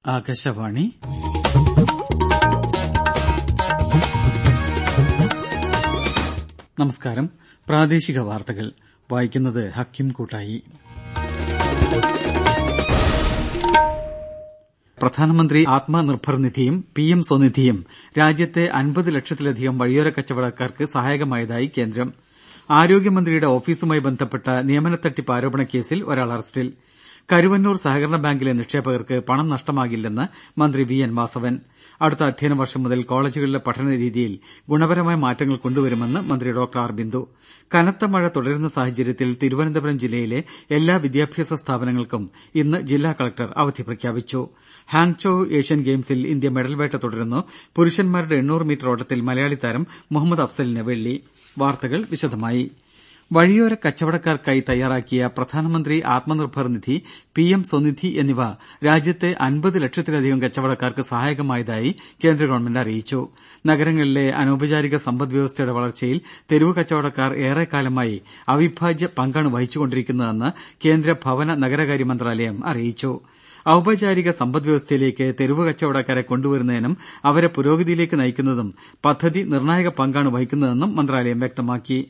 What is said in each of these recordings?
ആകാശവാണി നമസ്കാരം പ്രാദേശിക വാർത്തകൾ വായിക്കുന്നത് ഹക്കിം കൂട്ടായി പ്രധാനമന്ത്രി ആത്മനിർഭർ നിധിയും പി എം സ്വനിധിയും രാജ്യത്തെ അൻപത് ലക്ഷത്തിലധികം വഴിയോര കച്ചവടക്കാർക്ക് സഹായകമായതായി കേന്ദ്രം ആരോഗ്യമന്ത്രിയുടെ ഓഫീസുമായി ബന്ധപ്പെട്ട നിയമന തട്ടിപ്പ് ആരോപണ കേസിൽ ഒരാൾ അറസ്റ്റിൽ കരുവന്നൂർ സഹകരണ ബാങ്കിലെ നിക്ഷേപകർക്ക് പണം നഷ്ടമാകില്ലെന്ന് മന്ത്രി വി എൻ വാസവൻ അടുത്ത അധ്യയന വർഷം മുതൽ കോളജുകളിലെ പഠനരീതിയിൽ ഗുണപരമായ മാറ്റങ്ങൾ കൊണ്ടുവരുമെന്ന് മന്ത്രി ഡോക്ടർ ആർ ബിന്ദു കനത്ത മഴ തുടരുന്ന സാഹചര്യത്തിൽ തിരുവനന്തപുരം ജില്ലയിലെ എല്ലാ വിദ്യാഭ്യാസ സ്ഥാപനങ്ങൾക്കും ഇന്ന് ജില്ലാ കലക്ടർ അവധി പ്രഖ്യാപിച്ചു ഹാങ്ചോ ഏഷ്യൻ ഗെയിംസിൽ ഇന്ത്യ മെഡൽവേട്ട തുടരുന്നു പുരുഷന്മാരുടെ എണ്ണൂറ് മീറ്റർ ഓട്ടത്തിൽ മലയാളി താരം മുഹമ്മദ് അഫ്സലിന് വെള്ളി വാർത്തകൾ വിശദമായി വഴിയോര കച്ചവടക്കാർക്കായി തയ്യാറാക്കിയ പ്രധാനമന്ത്രി ആത്മനിർഭർ നിധി പി എം സ്വനിധി എന്നിവ രാജ്യത്തെ അൻപത് ലക്ഷത്തിലധികം കച്ചവടക്കാർക്ക് സഹായകമായതായി കേന്ദ്ര ഗവൺമെന്റ് അറിയിച്ചു നഗരങ്ങളിലെ അനൌപചാരിക സമ്പദ് വ്യവസ്ഥയുടെ വളർച്ചയിൽ തെരുവ് കച്ചവടക്കാർ ഏറെക്കാലമായി അവിഭാജ്യ പങ്കാണ് വഹിച്ചുകൊണ്ടിരിക്കുന്നതെന്ന് കേന്ദ്ര ഭവന നഗരകാര്യ മന്ത്രാലയം അറിയിച്ചു ഔപചാരിക സമ്പദ് വ്യവസ്ഥയിലേക്ക് തെരുവ് കച്ചവടക്കാരെ കൊണ്ടുവരുന്നതിനും അവരെ പുരോഗതിയിലേക്ക് നയിക്കുന്നതും പദ്ധതി നിർണായക പങ്കാണ് വഹിക്കുന്നതെന്നും മന്ത്രാലയം വ്യക്തമാക്കി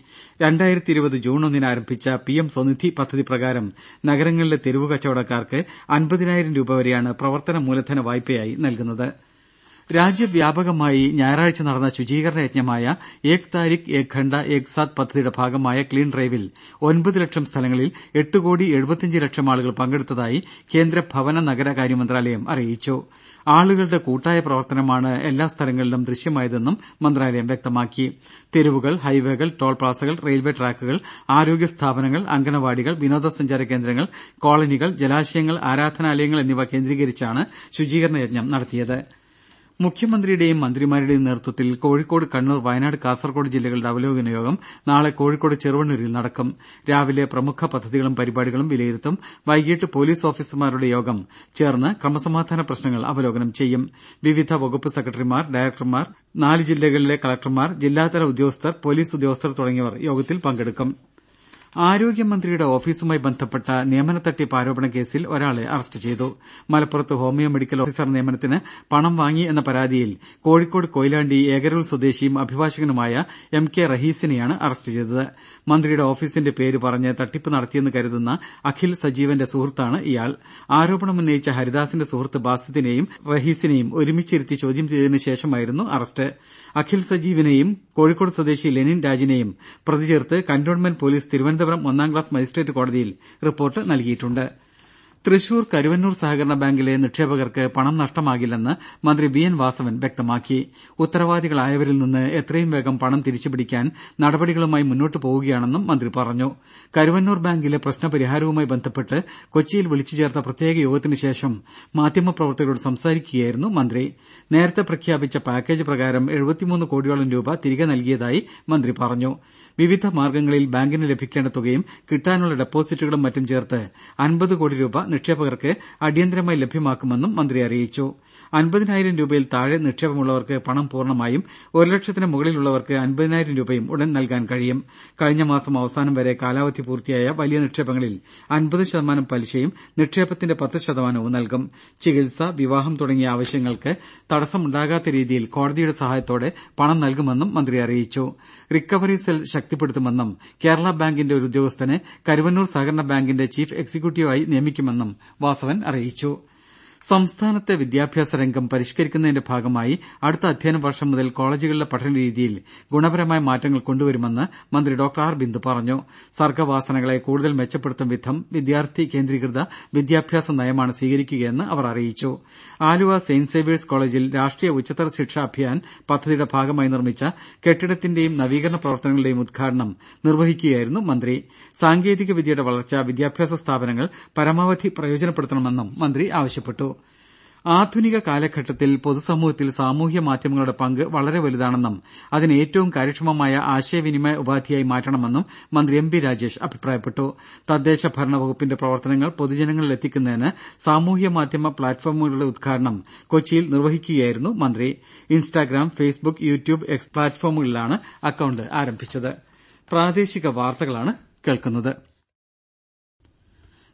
ജൂൺ ഒന്നിന് ആരംഭിച്ച പി എം സ്വനിധി പദ്ധതി പ്രകാരം നഗരങ്ങളിലെ തെരുവ് കച്ചവടക്കാർക്ക് അൻപതിനായിരം രൂപ വരെയാണ് പ്രവർത്തന മൂലധന വായ്പയായി നൽകുന്നത് രാജ്യവ്യാപകമായി ഞായറാഴ്ച നടന്ന ശുചീകരണ യജ്ഞമായ ഏക് താരിഖ് ഏക് ഘണ്ട ഏക് സാത്ത് പദ്ധതിയുടെ ഭാഗമായ ക്ലീൻ ഡ്രൈവിൽ ഒൻപത് ലക്ഷം സ്ഥലങ്ങളിൽ എട്ട് കോടി എഴുപത്തിയഞ്ച് ലക്ഷം ആളുകൾ പങ്കെടുത്തതായി കേന്ദ്ര ഭവന നഗരകാര്യ മന്ത്രാലയം അറിയിച്ചു ആളുകളുടെ കൂട്ടായ പ്രവർത്തനമാണ് എല്ലാ സ്ഥലങ്ങളിലും ദൃശ്യമായതെന്നും മന്ത്രാലയം വ്യക്തമാക്കി തെരുവുകൾ ഹൈവേകൾ ടോൾ പ്ലാസകൾ റെയിൽവേ ട്രാക്കുകൾ ആരോഗ്യ സ്ഥാപനങ്ങൾ അങ്കണവാടികൾ വിനോദസഞ്ചാര കേന്ദ്രങ്ങൾ കോളനികൾ ജലാശയങ്ങൾ ആരാധനാലയങ്ങൾ എന്നിവ കേന്ദ്രീകരിച്ചാണ് ശുചീകരണ യജ്ഞം നടത്തിയത് മുഖ്യമന്ത്രിയുടെയും മന്ത്രിമാരുടെയും നേതൃത്വത്തിൽ കോഴിക്കോട് കണ്ണൂർ വയനാട് കാസർകോട് ജില്ലകളുടെ അവലോകന യോഗം നാളെ കോഴിക്കോട് ചെറുവണ്ണൂരിൽ നടക്കും രാവിലെ പ്രമുഖ പദ്ധതികളും പരിപാടികളും വിലയിരുത്തും വൈകിട്ട് പോലീസ് ഓഫീസർമാരുടെ യോഗം ചേർന്ന് ക്രമസമാധാന പ്രശ്നങ്ങൾ അവലോകനം ചെയ്യും വിവിധ വകുപ്പ് സെക്രട്ടറിമാർ ഡയറക്ടർമാർ നാല് ജില്ലകളിലെ കളക്ടർമാർ ജില്ലാതല ഉദ്യോഗസ്ഥർ പോലീസ് ഉദ്യോഗസ്ഥർ തുടങ്ങിയവർ യോഗത്തിൽ പങ്കെടുക്കും ആരോഗ്യമന്ത്രിയുടെ ഓഫീസുമായി ബന്ധപ്പെട്ട നിയമന തട്ടിപ്പ് ആരോപണ കേസിൽ ഒരാളെ അറസ്റ്റ് ചെയ്തു മലപ്പുറത്ത് ഹോമിയോ മെഡിക്കൽ ഓഫീസർ നിയമനത്തിന് പണം വാങ്ങി എന്ന പരാതിയിൽ കോഴിക്കോട് കൊയിലാണ്ടി ഏകരൂർ സ്വദേശിയും അഭിഭാഷകനുമായ എം കെ റഹീസിനെയാണ് അറസ്റ്റ് ചെയ്തത് മന്ത്രിയുടെ ഓഫീസിന്റെ പേര് പറഞ്ഞ് തട്ടിപ്പ് നടത്തിയെന്ന് കരുതുന്ന അഖിൽ സജീവന്റെ സുഹൃത്താണ് ഇയാൾ ആരോപണമുന്നയിച്ച ഹരിദാസിന്റെ സുഹൃത്ത് ബാസിദിനെയും റഹീസിനെയും ഒരുമിച്ചിരുത്തി ചോദ്യം ചെയ്തതിനു ശേഷമായിരുന്നു അറസ്റ്റ് അഖിൽ സജീവിനെയും കോഴിക്കോട് സ്വദേശി ലെനിൻ രാജിനെയും പ്രതി ചേർത്ത് കന്റോൺമെന്റ് പോലീസ് തിരുവനന്തപുരം ഒന്നാം ക്ലാസ് മജിസ്ട്രേറ്റ് കോടതിയിൽ റിപ്പോർട്ട് നൽകിയിട്ടുണ്ട് തൃശൂർ കരുവന്നൂർ സഹകരണ ബാങ്കിലെ നിക്ഷേപകർക്ക് പണം നഷ്ടമാകില്ലെന്ന് മന്ത്രി വി എൻ വാസവൻ വ്യക്തമാക്കി ഉത്തരവാദികളായവരിൽ നിന്ന് എത്രയും വേഗം പണം തിരിച്ചുപിടിക്കാൻ നടപടികളുമായി മുന്നോട്ടു പോവുകയാണെന്നും മന്ത്രി പറഞ്ഞു കരുവന്നൂർ ബാങ്കിലെ പ്രശ്നപരിഹാരവുമായി ബന്ധപ്പെട്ട് കൊച്ചിയിൽ വിളിച്ചു ചേർത്ത പ്രത്യേക യോഗത്തിന് ശേഷം മാധ്യമപ്രവർത്തകരോട് സംസാരിക്കുകയായിരുന്നു മന്ത്രി നേരത്തെ പ്രഖ്യാപിച്ച പാക്കേജ് പ്രകാരം കോടിയോളം രൂപ തിരികെ നൽകിയതായി മന്ത്രി പറഞ്ഞു വിവിധ മാർഗ്ഗങ്ങളിൽ ബാങ്കിന് ലഭിക്കേണ്ട തുകയും കിട്ടാനുള്ള ഡെപ്പോസിറ്റുകളും മറ്റും ചേർത്ത് അൻപത് കോടി രൂപ നിക്ഷേപകർക്ക് അടിയന്തരമായി ലഭ്യമാക്കുമെന്നും മന്ത്രി അറിയിച്ചു അൻപതിനായിരം രൂപയിൽ താഴെ നിക്ഷേപമുള്ളവർക്ക് പണം പൂർണ്ണമായും ഒരു ലക്ഷത്തിന് മുകളിലുള്ളവർക്ക് അൻപതിനായിരം രൂപയും ഉടൻ നൽകാൻ കഴിയും കഴിഞ്ഞ മാസം അവസാനം വരെ കാലാവധി പൂർത്തിയായ വലിയ നിക്ഷേപങ്ങളിൽ അൻപത് ശതമാനം പലിശയും നിക്ഷേപത്തിന്റെ പത്ത് ശതമാനവും നൽകും ചികിത്സ വിവാഹം തുടങ്ങിയ ആവശ്യങ്ങൾക്ക് തടസ്സമുണ്ടാകാത്ത രീതിയിൽ കോടതിയുടെ സഹായത്തോടെ പണം നൽകുമെന്നും മന്ത്രി അറിയിച്ചു റിക്കവറി സെൽ ശക്തിപ്പെടുത്തുമെന്നും കേരള ബാങ്കിന്റെ ഒരു ഉദ്യോഗസ്ഥനെ കരുവന്നൂർ സഹകരണ ബാങ്കിന്റെ ചീഫ് എക്സിക്യൂട്ടീവായി നിയമിക്കുമെന്നും വാസവൻ അറിയിച്ചു സംസ്ഥാനത്തെ വിദ്യാഭ്യാസ രംഗം പരിഷ്കരിക്കുന്നതിന്റെ ഭാഗമായി അടുത്ത അധ്യയന വർഷം മുതൽ കോളജുകളിലെ പഠനരീതിയിൽ ഗുണപരമായ മാറ്റങ്ങൾ കൊണ്ടുവരുമെന്ന് മന്ത്രി ഡോക്ടർ ആർ ബിന്ദു പറഞ്ഞു സർഗ്ഗവാസനകളെ കൂടുതൽ മെച്ചപ്പെടുത്തും വിധം വിദ്യാർത്ഥി കേന്ദ്രീകൃത വിദ്യാഭ്യാസ നയമാണ് സ്വീകരിക്കുകയെന്ന് അവർ അറിയിച്ചു ആലുവ സെന്റ് സേവ്യേഴ്സ് കോളജിൽ രാഷ്ട്രീയ ഉച്ചതല ശിക്ഷാ അഭിയാൻ പദ്ധതിയുടെ ഭാഗമായി നിർമ്മിച്ച കെട്ടിടത്തിന്റെയും നവീകരണ പ്രവർത്തനങ്ങളുടെയും ഉദ്ഘാടനം നിർവഹിക്കുകയായിരുന്നു മന്ത്രി സാങ്കേതിക വിദ്യയുടെ വളർച്ച വിദ്യാഭ്യാസ സ്ഥാപനങ്ങൾ പരമാവധി പ്രയോജനപ്പെടുത്തണമെന്നും മന്ത്രി ആവശ്യപ്പെട്ടു ആധുനിക കാലഘട്ടത്തിൽ പൊതുസമൂഹത്തിൽ സാമൂഹ്യ മാധ്യമങ്ങളുടെ പങ്ക് വളരെ വലുതാണെന്നും അതിനെ ഏറ്റവും കാര്യക്ഷമമായ ആശയവിനിമയ ഉപാധിയായി മാറ്റണമെന്നും മന്ത്രി എം ബി രാജേഷ് അഭിപ്രായപ്പെട്ടു തദ്ദേശ ഭരണ വകുപ്പിന്റെ പ്രവർത്തനങ്ങൾ പൊതുജനങ്ങളിൽ എത്തിക്കുന്നതിന് സാമൂഹ്യ മാധ്യമ പ്ലാറ്റ്ഫോമുകളുടെ ഉദ്ഘാടനം കൊച്ചിയിൽ നിർവഹിക്കുകയായിരുന്നു മന്ത്രി ഇൻസ്റ്റാഗ്രാം ഫേസ്ബുക്ക് യൂട്യൂബ് എക്സ് പ്ലാറ്റ്ഫോമുകളിലാണ് അക്കൌണ്ട് ആരംഭിച്ചത്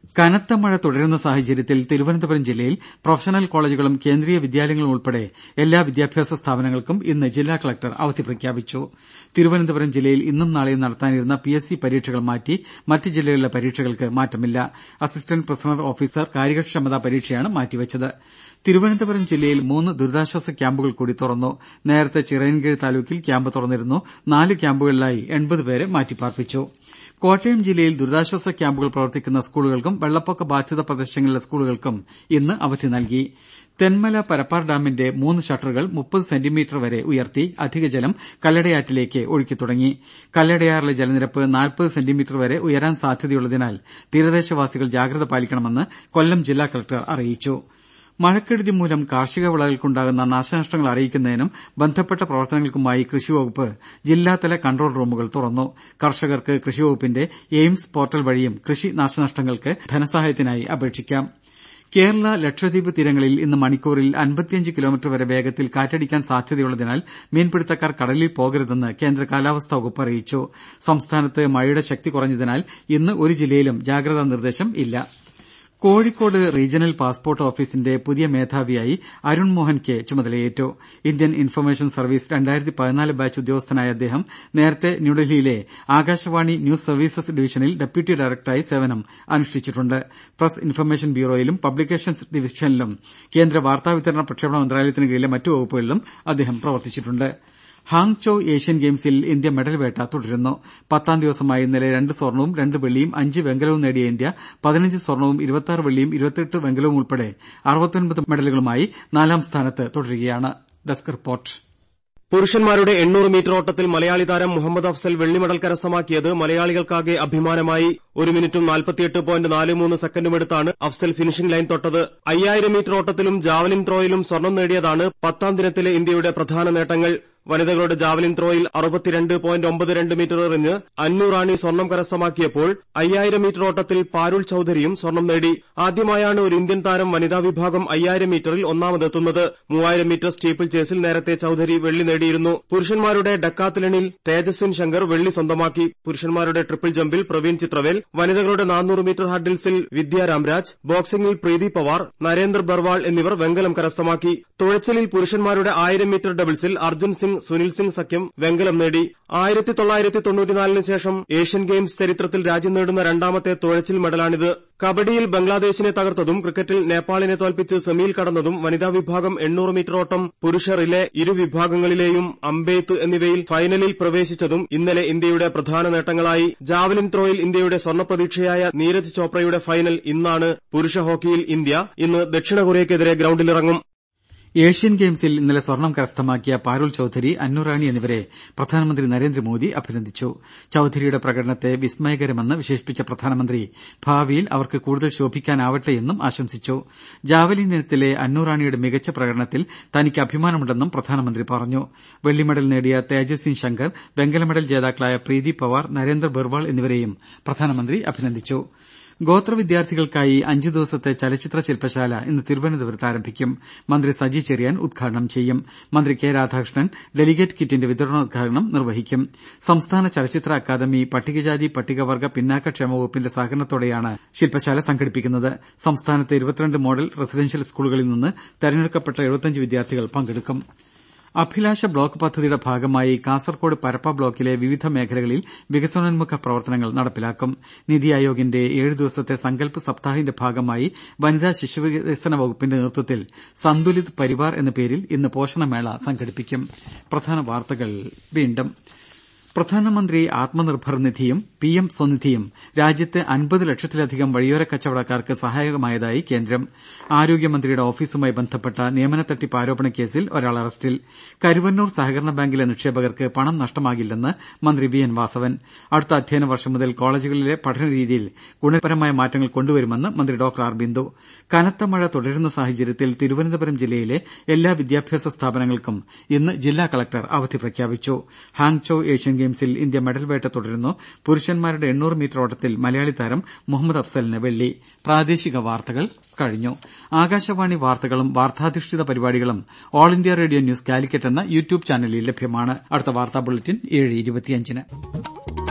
കനത്ത മഴ തുടരുന്ന സാഹചര്യത്തിൽ തിരുവനന്തപുരം ജില്ലയിൽ പ്രൊഫഷണൽ കോളജുകളും കേന്ദ്രീയ വിദ്യാലയങ്ങളും ഉൾപ്പെടെ എല്ലാ വിദ്യാഭ്യാസ സ്ഥാപനങ്ങൾക്കും ഇന്ന് ജില്ലാ കലക്ടർ അവധി പ്രഖ്യാപിച്ചു തിരുവനന്തപുരം ജില്ലയിൽ ഇന്നും നാളെയും നടത്താനിരുന്ന പി എസ് സി പരീക്ഷകൾ മാറ്റി മറ്റ് ജില്ലകളിലെ പരീക്ഷകൾക്ക് മാറ്റമില്ല അസിസ്റ്റന്റ് പ്രിസണർ ഓഫീസർ കാര്യക്ഷമതാ പരീക്ഷയാണ് മാറ്റിവെച്ചത് തിരുവനന്തപുരം ജില്ലയിൽ മൂന്ന് ദുരിതാശ്വാസ ക്യാമ്പുകൾ കൂടി തുറന്നു നേരത്തെ ചിറയൻകീഴ് താലൂക്കിൽ ക്യാമ്പ് തുറന്നിരുന്നു നാല് ക്യാമ്പുകളിലായി എൺപത് പേരെ മാറ്റിപ്പാർപ്പിച്ചു കോട്ടയം ജില്ലയിൽ ദുരിതാശ്വാസ ക്യാമ്പുകൾ പ്രവർത്തിക്കുന്ന സ്കൂളുകൾക്കും വെള്ളപ്പൊക്ക ബാധിത പ്രദേശങ്ങളിലെ സ്കൂളുകൾക്കും ഇന്ന് അവധി നൽകി തെന്മല പരപ്പാർ ഡാമിന്റെ മൂന്ന് ഷട്ടറുകൾ മുപ്പത് സെന്റിമീറ്റർ വരെ ഉയർത്തി അധിക ജലം കല്ലടയാറ്റിലേക്ക് ഒഴുക്കിത്തുടങ്ങി കല്ലടയാറിലെ ജലനിരപ്പ് നാൽപ്പത് സെന്റിമീറ്റർ വരെ ഉയരാൻ സാധ്യതയുള്ളതിനാൽ തീരദേശവാസികൾ ജാഗ്രത പാലിക്കണമെന്ന് കൊല്ലം ജില്ലാ കലക്ടർ അറിയിച്ചു മഴക്കെടുതി മൂലം കാർഷിക വിളകൾക്കുണ്ടാകുന്ന നാശനഷ്ടങ്ങൾ അറിയിക്കുന്നതിനും ബന്ധപ്പെട്ട പ്രവർത്തനങ്ങൾക്കുമായി കൃഷിവകുപ്പ് ജില്ലാതല കൺട്രോൾ റൂമുകൾ തുറന്നു കർഷകർക്ക് കൃഷിവകുപ്പിന്റെ എയിംസ് പോർട്ടൽ വഴിയും കൃഷി നാശനഷ്ടങ്ങൾക്ക് ധനസഹായത്തിനായി അപേക്ഷിക്കാം കേരള ലക്ഷദ്വീപ് തീരങ്ങളിൽ ഇന്ന് മണിക്കൂറിൽ അൻപത്തിയഞ്ച് കിലോമീറ്റർ വരെ വേഗത്തിൽ കാറ്റടിക്കാൻ സാധ്യതയുള്ളതിനാൽ മീൻപിടുത്തക്കാർ കടലിൽ പോകരുതെന്ന് കേന്ദ്ര കാലാവസ്ഥാ വകുപ്പ് അറിയിച്ചു സംസ്ഥാനത്ത് മഴയുടെ ശക്തി കുറഞ്ഞതിനാൽ ഇന്ന് ഒരു ജില്ലയിലും ജാഗ്രതാ നിർദ്ദേശം ഇല്ല കോഴിക്കോട് റീജിയണൽ പാസ്പോർട്ട് ഓഫീസിന്റെ പുതിയ മേധാവിയായി അരുൺ മോഹൻ കെ ചുമതലയേറ്റു ഇന്ത്യൻ ഇൻഫർമേഷൻ സർവീസ് രണ്ടായിരത്തി പതിനാല് ബാച്ച് ഉദ്യോഗസ്ഥനായ അദ്ദേഹം നേരത്തെ ന്യൂഡൽഹിയിലെ ആകാശവാണി ന്യൂസ് സർവീസസ് ഡിവിഷനിൽ ഡെപ്യൂട്ടി ഡയറക്ടറായി സേവനം അനുഷ്ഠിച്ചിട്ടുണ്ട് പ്രസ് ഇൻഫർമേഷൻ ബ്യൂറോയിലും പബ്ലിക്കേഷൻസ് ഡിവിഷനിലും കേന്ദ്ര വാർത്താവിതരണ പ്രക്ഷേപണ മന്ത്രാലയത്തിന് കീഴിലെ മറ്റു വകുപ്പുകളിലും അദ്ദേഹം പ്രവർത്തിച്ചിട്ടുണ്ട് ഹാങ്ചോ ഏഷ്യൻ ഗെയിംസിൽ ഇന്ത്യ മെഡൽ വേട്ട തുടരുന്നു പത്താം ദിവസമായ ഇന്നലെ രണ്ട് സ്വർണവും രണ്ട് വെള്ളിയും അഞ്ച് വെങ്കലവും നേടിയ ഇന്ത്യ പതിനഞ്ച് സ്വർണവും ഇരുപത്തിയാറ് വെള്ളിയും ഇരുപത്തിയെട്ട് വെങ്കലവും ഉൾപ്പെടെ അറുപത്തൊൻപത് മെഡലുകളുമായി നാലാം സ്ഥാനത്ത് തുടരുകയാണ് ഡെസ്ക് റിപ്പോർട്ട് പുരുഷന്മാരുടെ എണ്ണൂറ് മീറ്റർ ഓട്ടത്തിൽ മലയാളി താരം മുഹമ്മദ് അഫ്സൽ വെള്ളി മെഡൽ കരസ്ഥമാക്കിയത് മലയാളികൾക്കാകെ അഭിമാനമായി ഒരു മിനിറ്റും നാൽപ്പത്തിയെട്ട് പോയിന്റ് നാല് മൂന്ന് സെക്കൻഡുമെടുത്താണ് അഫ്സൽ ഫിനിഷിംഗ് ലൈൻ തൊട്ടത് അയ്യായിരം മീറ്റർ ഓട്ടത്തിലും ജാവലിൻ ത്രോയിലും സ്വർണം നേടിയതാണ് പത്താം ദിനത്തിലെ ഇന്ത്യയുടെ പ്രധാന നേട്ടങ്ങൾ വനിതകളുടെ ജാവലിൻ ത്രോയിൽ അറുപത്തിരണ്ട് പോയിന്റ് ഒമ്പത് രണ്ട് മീറ്റർ എറിഞ്ഞ് അന്നു റാണി സ്വർണം കരസ്ഥമാക്കിയപ്പോൾ അയ്യായിരം മീറ്റർ ഓട്ടത്തിൽ പാരുൾ ചൌധരിയും സ്വർണം നേടി ആദ്യമായാണ് ഒരു ഇന്ത്യൻ താരം വനിതാ വിഭാഗം അയ്യായിരം മീറ്ററിൽ ഒന്നാമതെത്തുന്നത് മൂവായിരം മീറ്റർ സ്റ്റീപ്പിൾ ചേസിൽ നേരത്തെ ചൌധരി വെള്ളി നേടിയിരുന്നു പുരുഷന്മാരുടെ ഡക്കാത്തലണിൽ തേജസ്വിൻ ശങ്കർ വെള്ളി സ്വന്തമാക്കി പുരുഷന്മാരുടെ ട്രിപ്പിൾ ജമ്പിൽ പ്രവീൺ ചിത്രവേൽ വനിതകളുടെ നാനൂറ് മീറ്റർ ഹർഡിൽസിൽ വിദ്യ രാംരാജ് ബോക്സിംഗിൽ പ്രീതി പവാർ നരേന്ദർ ബർവാൾ എന്നിവർ വെങ്കലം കരസ്ഥമാക്കി തുഴച്ചിലിൽ പുരുഷന്മാരുടെ ആയിരം മീറ്റർ ഡബിൾസിൽ അർജുൻ സിംഗ് സുനിൽ സിംഗ് സഖ്യം വെങ്കലം നേടി ആയിരത്തി തൊള്ളായിരത്തി തൊണ്ണൂറ്റിനാലിന് ശേഷം ഏഷ്യൻ ഗെയിംസ് ചരിത്രത്തിൽ രാജ്യം നേടുന്ന രണ്ടാമത്തെ തുഴച്ചിൽ മെഡലാണിത് കബഡിയിൽ ബംഗ്ലാദേശിനെ തകർത്തതും ക്രിക്കറ്റിൽ നേപ്പാളിനെ തോൽപ്പിച്ച് സെമിയിൽ കടന്നതും വനിതാ വിഭാഗം എണ്ണൂറ് മീറ്റർ ഓട്ടം പുരുഷ റിലെ ഇരു വിഭാഗങ്ങളിലെയും അമ്പെയ്ത്ത് എന്നിവയിൽ ഫൈനലിൽ പ്രവേശിച്ചതും ഇന്നലെ ഇന്ത്യയുടെ പ്രധാന നേട്ടങ്ങളായി ജാവലിൻ ത്രോയിൽ ഇന്ത്യയുടെ സ്വർണ്ണപ്രതീക്ഷയായ നീരജ് ചോപ്രയുടെ ഫൈനൽ ഇന്നാണ് പുരുഷ ഹോക്കിയിൽ ഇന്ത്യ ഇന്ന് ദക്ഷിണ കൊറിയയ്ക്കെതിരെ ഗ്രൌണ്ടിലിറങ്ങും ഏഷ്യൻ ഗെയിംസിൽ ഇന്നലെ സ്വർണം കരസ്ഥമാക്കിയ പാരുൾ ചൌധരി അന്നുറാണി എന്നിവരെ പ്രധാനമന്ത്രി നരേന്ദ്രമോദി അഭിനന്ദിച്ചു ചൌധരിയുടെ പ്രകടനത്തെ വിസ്മയകരമെന്ന് വിശേഷിപ്പിച്ച പ്രധാനമന്ത്രി ഭാവിയിൽ അവർക്ക് കൂടുതൽ ശോഭിക്കാനാവട്ടെയെന്നും ആശംസിച്ചു ജാവലിൻ ഇനത്തിലെ അന്നുറാണിയുടെ മികച്ച പ്രകടനത്തിൽ തനിക്ക് അഭിമാനമുണ്ടെന്നും പ്രധാനമന്ത്രി പറഞ്ഞു വെള്ളി മെഡൽ നേടിയ തേജസ്വിൻ ശങ്കർ വെങ്കല മെഡൽ ജേതാക്കളായ പ്രീതി പവാർ നരേന്ദർ ബർവാൾ എന്നിവരെയും പ്രധാനമന്ത്രി അഭിനന്ദിച്ചു ഗോത്ര വിദ്യാർത്ഥികൾക്കായി അഞ്ചു ദിവസത്തെ ചലച്ചിത്ര ശില്പശാല ഇന്ന് തിരുവനന്തപുരത്ത് ആരംഭിക്കും മന്ത്രി സജി ചെറിയാൻ ഉദ്ഘാടനം ചെയ്യും മന്ത്രി കെ രാധാകൃഷ്ണൻ ഡെലിഗേറ്റ് കിറ്റിന്റെ വിതരണോദ്ഘാടനം നിർവഹിക്കും സംസ്ഥാന ചലച്ചിത്ര അക്കാദമി പട്ടികജാതി പട്ടികവർഗ പിന്നാക്ക ക്ഷേമ വകുപ്പിന്റെ സഹകരണത്തോടെയാണ് ശില്പശാല സംഘടിപ്പിക്കുന്നത് സംസ്ഥാനത്തെ ഇരുപത്തിരണ്ട് മോഡൽ റസിഡൻഷ്യൽ സ്കൂളുകളിൽ നിന്ന് തെരഞ്ഞെടുക്കപ്പെട്ട എഴുപത്തിയഞ്ച് വിദ്യാർത്ഥികൾ പങ്കെടുക്കും അഭിലാഷ ബ്ലോക്ക് പദ്ധതിയുടെ ഭാഗമായി കാസർകോട് പരപ്പ ബ്ലോക്കിലെ വിവിധ മേഖലകളിൽ വികസനോന്മുഖ പ്രവർത്തനങ്ങൾ നടപ്പിലാക്കും നിതി ആയോഗിന്റെ ഏഴ് ദിവസത്തെ സങ്കല്പ് സപ്താഹിന്റെ ഭാഗമായി വനിതാ ശിശുവികസന വകുപ്പിന്റെ നേതൃത്വത്തിൽ സന്തുലിത് പരിവാർ എന്ന പേരിൽ ഇന്ന് പോഷണമേള സംഘടിപ്പിക്കും പ്രധാന വാർത്തകൾ വീണ്ടും പ്രധാനമന്ത്രി ആത്മനിർഭർ നിധിയും പി എം സ്വനിധിയും രാജ്യത്തെ അൻപത് ലക്ഷത്തിലധികം വഴിയോര കച്ചവടക്കാർക്ക് സഹായകമായതായി കേന്ദ്രം ആരോഗ്യമന്ത്രിയുടെ ഓഫീസുമായി ബന്ധപ്പെട്ട നിയമന തട്ടിപ്പ് ആരോപണ കേസിൽ ഒരാൾ അറസ്റ്റിൽ കരുവന്നൂർ സഹകരണ ബാങ്കിലെ നിക്ഷേപകർക്ക് പണം നഷ്ടമാകില്ലെന്ന് മന്ത്രി വി എൻ വാസവൻ അടുത്ത അധ്യയന വർഷം മുതൽ കോളജുകളിലെ പഠനരീതിയിൽ ഗുണപരമായ മാറ്റങ്ങൾ കൊണ്ടുവരുമെന്ന് മന്ത്രി ഡോക്ടർ ആർ ബിന്ദു കനത്ത മഴ തുടരുന്ന സാഹചര്യത്തിൽ തിരുവനന്തപുരം ജില്ലയിലെ എല്ലാ വിദ്യാഭ്യാസ സ്ഥാപനങ്ങൾക്കും ഇന്ന് ജില്ലാ കളക്ടർ അവധി പ്രഖ്യാപിച്ചു ഹാങ്ചോ ഏഷ്യൻ ഗെയിംസിൽ ഇന്ത്യ മെഡൽ വേട്ട തുടരുന്നു പുരുഷന്മാരുടെ എണ്ണൂറ് മീറ്റർ ഓട്ടത്തിൽ മലയാളി താരം മുഹമ്മദ് അഫ്സലിന് വെള്ളി പ്രാദേശിക വാർത്തകൾ കഴിഞ്ഞു ആകാശവാണി വാർത്തകളും വാർത്താധിഷ്ഠിത പരിപാടികളും all India radio news Calicut എന്ന യൂട്യൂബ് ചാനലിൽ ലഭ്യമാണ് അടുത്ത വാർത്താ ബുള്ളറ്റിൻ ഏഴ് ഇരുപത്തിയഞ്ചിന്